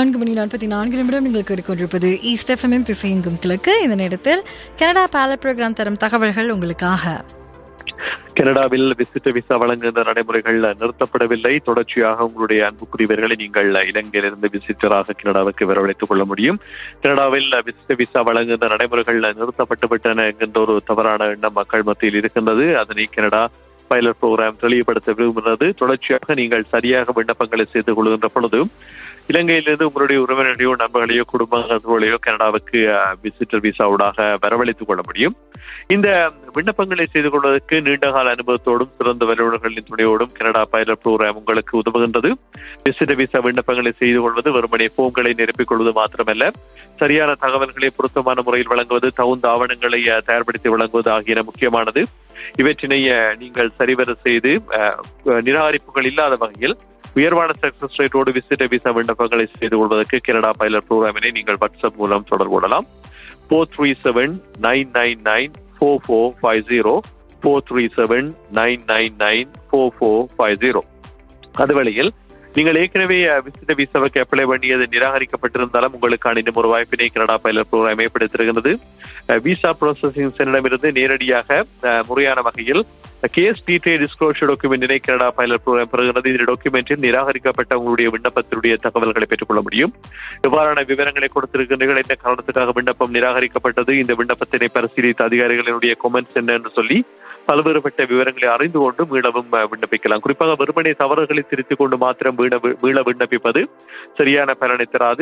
நான்கு மணி நாற்பத்தி நான்கு நிமிடம் நீங்கள் கேட்டுக்கொண்டிருப்பது ஈஸ்ட் எஃப்எம்எம் திசையெங்கும் கிழக்கு இந்த நேரத்தில் கனடா பேலட் ப்ரோக்ராம் தரும் தகவல்கள் உங்களுக்காக கனடாவில் விசிட்ட விசா வழங்குகின்ற நடைமுறைகள் நிறுத்தப்படவில்லை தொடர்ச்சியாக உங்களுடைய அன்புக்குரியவர்களை நீங்கள் இலங்கையிலிருந்து விசிட்டராக கனடாவுக்கு வரவழைத்துக் கொள்ள முடியும் கனடாவில் விசிட்ட விசா வழங்குகின்ற நடைமுறைகள் நிறுத்தப்பட்டு விட்டன என்கின்ற ஒரு தவறான எண்ணம் மக்கள் மத்தியில் இருக்கின்றது அதனை கனடா பைலட் ப்ரோக்ராம் தெளிவுபடுத்த விரும்புகிறது தொடர்ச்சியாக நீங்கள் சரியாக விண்ணப்பங்களை செய்து கொள்கின்ற பொழுது இலங்கையிலிருந்து உங்களுடைய உறவினரையோ நண்பர்களையோ குடும்பங்களையோ கனடாவுக்கு விசிட்டர் விசாவுடாக வரவழைத்துக் கொள்ள முடியும் இந்த விண்ணப்பங்களை செய்து கொள்வதற்கு நீண்டகால அனுபவத்தோடும் சிறந்த வல்லுநர்களின் துணையோடும் கனடா பைலட் ப்ரோக்ராம் உங்களுக்கு உதவுகின்றது விசிட்ட விசா விண்ணப்பங்களை செய்து கொள்வது வெறுமனே போம்களை நிரப்பிக் கொள்வது மாத்திரமல்ல சரியான தகவல்களை பொருத்தமான முறையில் வழங்குவது தகுந்த ஆவணங்களை தயார்படுத்தி வழங்குவது ஆகியன முக்கியமானது இவற்றினை நீங்கள் சரிவர செய்து நிராகரிப்புகள் இல்லாத வகையில் உயர்வான சக்சஸ் ரேட்டோடு விசிட்ட விசா விண்ணப்பங்களை செய்து கொள்வதற்கு கனடா பைலட் ப்ரோக்ராமினை நீங்கள் வாட்ஸ்அப் மூலம் தொடர்பு கொள்ளலாம் four three seven nine nine nine four four five zero four three seven nine nine nine four four five zero அதுவேளையில் நீங்கள் ஏற்கனவே விசிட்ட விசாவுக்கு அப்ளை பண்ணியது நிராகரிக்கப்பட்டிருந்தாலும் உங்களுக்கான இன்னும் ஒரு வாய்ப்பினை கனடா பைலட் ப்ரோக்ராம் ஏற்படுத்தியிருக்கிறது விசா ப்ராசஸிங் சென்னிடமிருந்து நேரடியாக முறையான வகையில் கேஸ் டீடைல் டிஸ்க்ளோஷர் டாக்குமெண்டினை கனடா பைலட் ப்ரோக்ராம் பெறுகிறது இந்த டாக்குமெண்டில் நிராகரிக்கப்பட்ட உங்களுடைய விண்ணப்பத்தினுடைய தகவல்களை பெற்றுக்கொள்ள முடியும் இவ்வாறான விவரங்களை கொடுத்திருக்கிறீர்கள் என்ன காரணத்துக்காக விண்ணப்பம் நிராகரிக்கப்பட்டது இந்த விண்ணப்பத்தினை பரிசீலித்த அதிகாரிகளினுடைய கொமெண்ட்ஸ் என்ன என்று சொல்லி பல்வேறுபட்ட விவரங்களை அறிந்து கொண்டு மீளவும் விண்ணப்பிக்கலாம் குறிப்பாக வெறுமனை தவறுகளை திருத்திக் கொண்டு மாத்திரம் மீள மீள விண்ணப்பிப்பது சரியான பலனை தராது